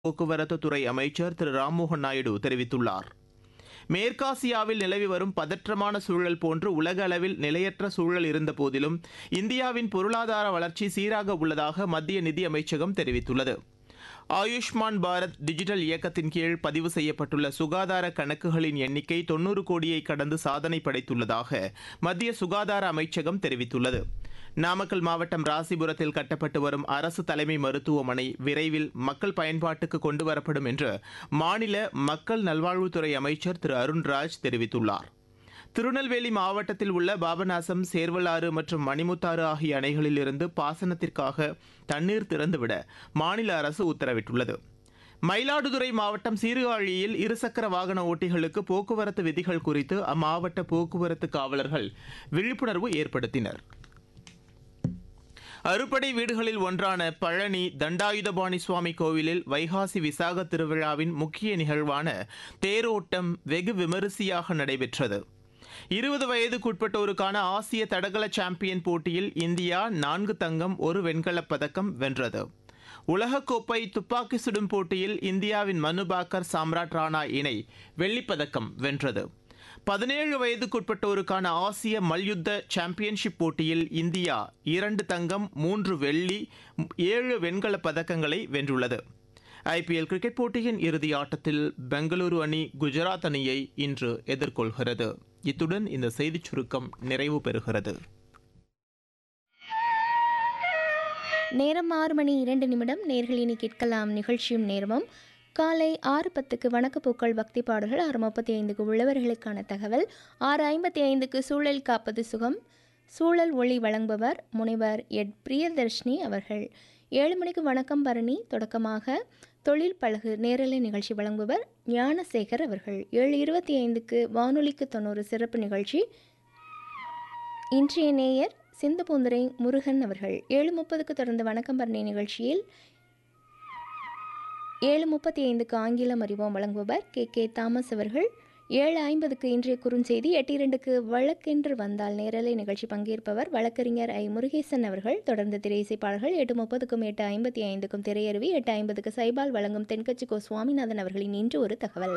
போக்குவரத்து துறை அமைச்சர் திரு ராம்மோகன் நாயுடு தெரிவித்துள்ளார் மேற்காசியாவில் நிலவி வரும் பதற்றமான சூழல் போன்று உலக அளவில் நிலையற்ற சூழல் இருந்தபோதிலும் இந்தியாவின் பொருளாதார வளர்ச்சி சீராக உள்ளதாக மத்திய நிதி அமைச்சகம் தெரிவித்துள்ளது ஆயுஷ்மான் பாரத் டிஜிட்டல் இயக்கத்தின் கீழ் பதிவு செய்யப்பட்டுள்ள சுகாதார கணக்குகளின் எண்ணிக்கை தொன்னூறு கோடியை கடந்து சாதனை படைத்துள்ளதாக மத்திய சுகாதார அமைச்சகம் தெரிவித்துள்ளது நாமக்கல் மாவட்டம் ராசிபுரத்தில் கட்டப்பட்டு வரும் அரசு தலைமை மருத்துவமனை விரைவில் மக்கள் பயன்பாட்டுக்கு கொண்டுவரப்படும் என்று மாநில மக்கள் நல்வாழ்வுத்துறை அமைச்சர் திரு அருண்ராஜ் தெரிவித்துள்ளார் திருநெல்வேலி மாவட்டத்தில் உள்ள பாபநாசம் சேர்வலாறு மற்றும் மணிமுத்தாறு ஆகிய அணைகளில் இருந்து பாசனத்திற்காக தண்ணீர் திறந்துவிட மாநில அரசு உத்தரவிட்டுள்ளது மயிலாடுதுறை மாவட்டம் சீர்காழியில் இருசக்கர வாகன ஓட்டிகளுக்கு போக்குவரத்து விதிகள் குறித்து அம்மாவட்ட போக்குவரத்து காவலர்கள் விழிப்புணர்வு ஏற்படுத்தினர் அறுபடை வீடுகளில் ஒன்றான பழனி தண்டாயுதபாணி சுவாமி கோவிலில் வைகாசி விசாக திருவிழாவின் முக்கிய நிகழ்வான தேரோட்டம் வெகு விமரிசையாக நடைபெற்றது இருபது வயதுக்குட்பட்டோருக்கான ஆசிய தடகள சாம்பியன் போட்டியில் இந்தியா நான்கு தங்கம் ஒரு வெண்கலப் பதக்கம் வென்றது உலகக்கோப்பை துப்பாக்கி சுடும் போட்டியில் இந்தியாவின் மனு பாக்கர் சாம்ராட் ராணா இணை வெள்ளிப்பதக்கம் வென்றது பதினேழு வயதுக்குட்பட்டோருக்கான ஆசிய மல்யுத்த சாம்பியன்ஷிப் போட்டியில் இந்தியா இரண்டு தங்கம் மூன்று வெள்ளி ஏழு வெண்கலப் பதக்கங்களை வென்றுள்ளது ஐபிஎல் கிரிக்கெட் போட்டியின் இறுதி ஆட்டத்தில் பெங்களூரு அணி குஜராத் அணியை இன்று எதிர்கொள்கிறது இத்துடன் இந்த செய்திச் சுருக்கம் நிறைவு பெறுகிறது நேரம் ஆறு மணி இரண்டு நிமிடம் நேர்கள் இனி கேட்கலாம் நிகழ்ச்சியும் நேரமும் காலை ஆறு பத்துக்கு வணக்கப்பூக்கள் பக்தி பாடல்கள் ஆறு முப்பத்தி ஐந்துக்கு உழவர்களுக்கான தகவல் ஆறு ஐம்பத்தி ஐந்துக்கு சூழல் காப்பது சுகம் சூழல் ஒளி வழங்குபவர் முனைவர் எட் பிரியதர்ஷினி அவர்கள் ஏழு மணிக்கு வணக்கம் பரணி தொடக்கமாக தொழில் பழகு நேரலை நிகழ்ச்சி வழங்குபவர் ஞானசேகர் அவர்கள் ஏழு இருபத்தி ஐந்துக்கு வானொலிக்கு தொண்ணூறு சிறப்பு நிகழ்ச்சி இன்றைய நேயர் சிந்துபூந்துரை முருகன் அவர்கள் ஏழு முப்பதுக்கு தொடர்ந்து வணக்கம் பரணி நிகழ்ச்சியில் ஏழு முப்பத்தி ஐந்துக்கு ஆங்கிலம் அறிவோம் வழங்குபவர் கே கே தாமஸ் அவர்கள் ஏழு ஐம்பதுக்கு இன்றைய குறுஞ்செய்தி எட்டு இரண்டுக்கு வழக்கென்று வந்தால் நேரலை நிகழ்ச்சி பங்கேற்பவர் வழக்கறிஞர் ஐ முருகேசன் அவர்கள் தொடர்ந்து திரையிசைப்பாளர்கள் எட்டு முப்பதுக்கும் எட்டு ஐம்பத்தி ஐந்துக்கும் திரையருவி எட்டு ஐம்பதுக்கு சைபால் வழங்கும் தென்கட்சி கோ சுவாமிநாதன் அவர்களின் இன்று ஒரு தகவல்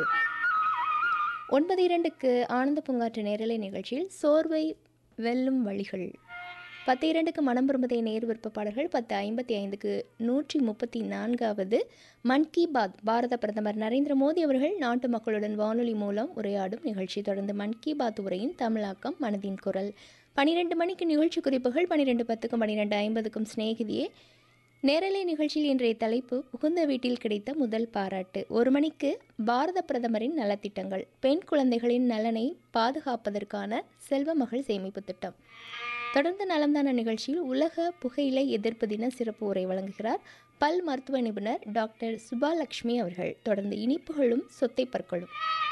ஒன்பது இரண்டுக்கு ஆனந்த பூங்காற்று நேரலை நிகழ்ச்சியில் சோர்வை வெல்லும் வழிகள் பத்து இரண்டுக்கு மனம் விரும்புதை நேர் விருப்பப்பாளர்கள் பத்து ஐம்பத்தி ஐந்துக்கு நூற்றி முப்பத்தி நான்காவது மன் கி பாத் பாரத பிரதமர் நரேந்திர மோடி அவர்கள் நாட்டு மக்களுடன் வானொலி மூலம் உரையாடும் நிகழ்ச்சி தொடர்ந்து மன் கி பாத் உரையின் தமிழாக்கம் மனதின் குரல் பனிரெண்டு மணிக்கு நிகழ்ச்சி குறிப்புகள் பனிரெண்டு பத்துக்கும் பனிரெண்டு ஐம்பதுக்கும் சிநேகிதியே நேரலை நிகழ்ச்சியில் இன்றைய தலைப்பு புகுந்த வீட்டில் கிடைத்த முதல் பாராட்டு ஒரு மணிக்கு பாரத பிரதமரின் நலத்திட்டங்கள் பெண் குழந்தைகளின் நலனை பாதுகாப்பதற்கான செல்வ மகள் சேமிப்பு திட்டம் தொடர்ந்து நலம்தான நிகழ்ச்சியில் உலக புகையிலை எதிர்ப்பு தின சிறப்பு உரை வழங்குகிறார் பல் மருத்துவ நிபுணர் டாக்டர் சுபாலட்சுமி அவர்கள் தொடர்ந்து இனிப்புகளும் சொத்தை பற்களும்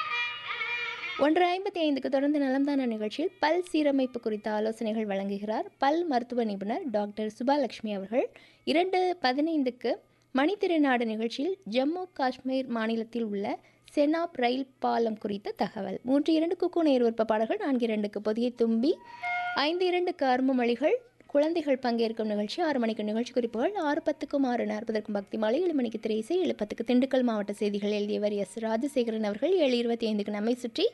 ஒன்று ஐம்பத்தி ஐந்துக்கு தொடர்ந்து நலம்தான நிகழ்ச்சியில் பல் சீரமைப்பு குறித்த ஆலோசனைகள் வழங்குகிறார் பல் மருத்துவ நிபுணர் டாக்டர் சுபாலட்சுமி அவர்கள் இரண்டு பதினைந்துக்கு மணித்திருநாடு நிகழ்ச்சியில் ஜம்மு காஷ்மீர் மாநிலத்தில் உள்ள செனாப் ரயில் பாலம் குறித்த தகவல் மூன்று இரண்டு குக்கு நேர் விருப்பப்பாளர்கள் நான்கு இரண்டுக்கு பொதிய தும்பி ஐந்து இரண்டுக்கு அரும்புமொழிகள் குழந்தைகள் பங்கேற்கும் நிகழ்ச்சி ஆறு மணிக்கு நிகழ்ச்சி குறிப்புகள் ஆறு பத்துக்கும் ஆறு நாற்பதற்கும் பக்தி மாலை ஏழு மணிக்கு திரைசை ஏழு பத்துக்கு திண்டுக்கல் மாவட்ட செய்திகள் எழுதியவர் எஸ் ராஜசேகரன் அவர்கள் ஏழு இருபத்தி ஐந்துக்கு நம்மை சுற்றி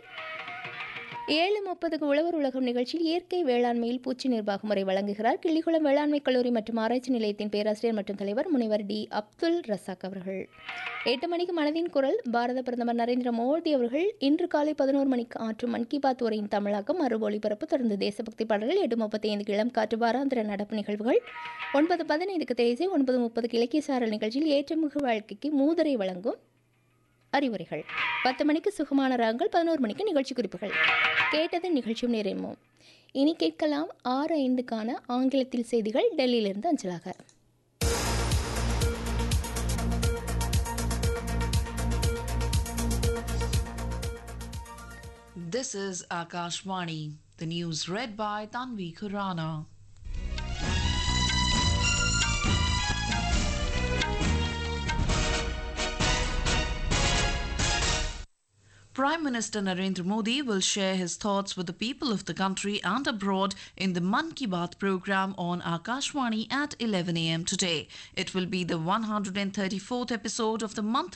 ஏழு முப்பதுக்கு உழவர் உலகம் நிகழ்ச்சியில் இயற்கை வேளாண்மையில் பூச்சி நிர்வாக முறை வழங்குகிறார் கிள்ளிக்குளம் வேளாண்மை கல்லூரி மற்றும் ஆராய்ச்சி நிலையத்தின் பேராசிரியர் மற்றும் தலைவர் முனைவர் டி அப்துல் ரசாக் அவர்கள் எட்டு மணிக்கு மனதின் குரல் பாரத பிரதமர் நரேந்திர மோடி அவர்கள் இன்று காலை பதினோரு மணிக்கு ஆற்றும் மன் கி பாத் உரையின் தமிழாக்கம் மறு ஒளிபரப்பு தொடர்ந்து தேசபக்தி பாடல்கள் எட்டு முப்பத்தி ஐந்துக்கு இளம் காற்று வாராந்திர நடப்பு நிகழ்வுகள் ஒன்பது பதினைந்துக்கு தேசிய ஒன்பது முப்பதுக்கு இலக்கிய சாரல் நிகழ்ச்சியில் ஏற்றமுக வாழ்க்கைக்கு மூதரை வழங்கும் அறிவுரைகள் பத்து மணிக்கு சுகமான ராகங்கள் பதினோரு மணிக்கு நிகழ்ச்சி குறிப்புகள் கேட்டது நிகழ்ச்சியும் நிறைமோ இனி கேட்கலாம் ஆறு ஐந்துக்கான ஆங்கிலத்தில் செய்திகள் டெல்லியிலிருந்து அஞ்சலாக This is Akashvani, the news read by Tanvi Khurana. Prime Minister Narendra Modi will share his thoughts with the people of the country and abroad in the Man Ki Baat program on Akashvani at 11 a.m. today. It will be the 134th episode of the monthly